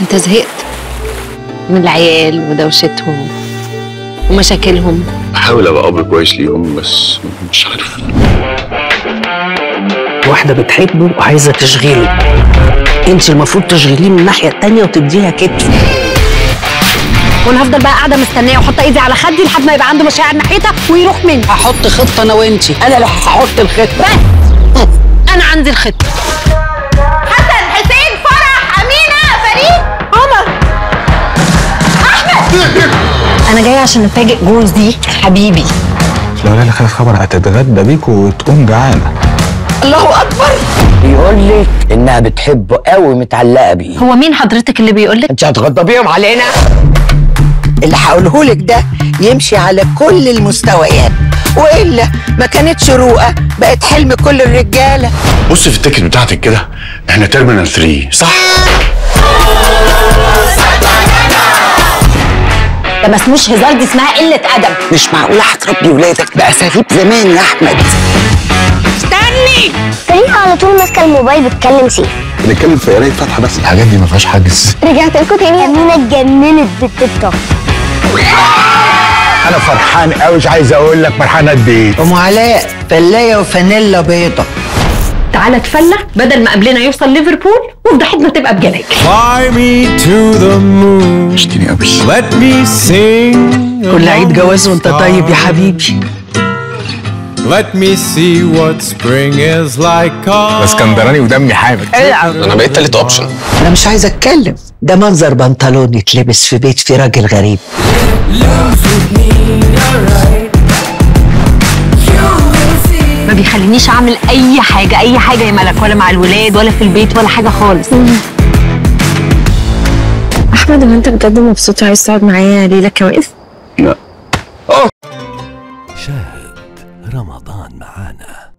انت زهقت من العيال ودوشتهم ومشاكلهم بحاول ابقى اب كويس ليهم بس مش عارف واحدة بتحبه وعايزة تشغيله انت المفروض تشغليه من الناحية التانية وتديها كتف وانا هفضل بقى قاعده مستنيه واحط ايدي على خدي لحد ما يبقى عنده مشاعر ناحيتها ويروح مني هحط خطة انا وانتي انا اللي هحط الخطة انا عندي الخطه حسن حسين فرح امينه فريد عمر احمد انا جايه عشان افاجئ جوزي حبيبي لو ليلى خدت خبر هتتغدى بيك وتقوم جعانه الله اكبر بيقول لك انها بتحبه قوي متعلقة بيه هو مين حضرتك اللي بيقول لك انت هتغضبيهم علينا اللي هقوله لك ده يمشي على كل المستويات والا ما كانتش رؤى بقت حلم كل الرجاله بص في التيكت بتاعتك كده احنا تيرمينال 3 صح؟ ده ما اسموش هزار دي اسمها قله ادب مش معقوله هتربي ولادك باساليب زمان يا احمد فريقة على طول ماسكه الموبايل بتكلم سيف بنتكلم في قرايه فاتحه بس الحاجات دي ما فيهاش حاجز رجعت لكم تاني امينه اتجننت بالتيك توك انا فرحان قوي مش عايز اقول لك فرحان قد ايه ام علاء فلايه وفانيلا بيضه تعالى اتفلى بدل ما قبلنا يوصل ليفربول وفضحتنا تبقى بجلاجل Fly me to the moon. اشتني قوي Let me sing. كل عيد among جواز the وانت طيب يا stars. حبيبي Let me see what spring is like on. اسكندراني ودمي حامد انا بقيت تالت اوبشن انا مش عايزه اتكلم ده منظر بنطلون يتلبس في بيت فيه راجل غريب ما بيخلينيش اعمل اي حاجه اي حاجه يا ملك ولا مع الولاد ولا في البيت ولا حاجه خالص احمد هو انت بجد مبسوط وعايز تقعد معايا ليله كويس شاهد رمضان معانا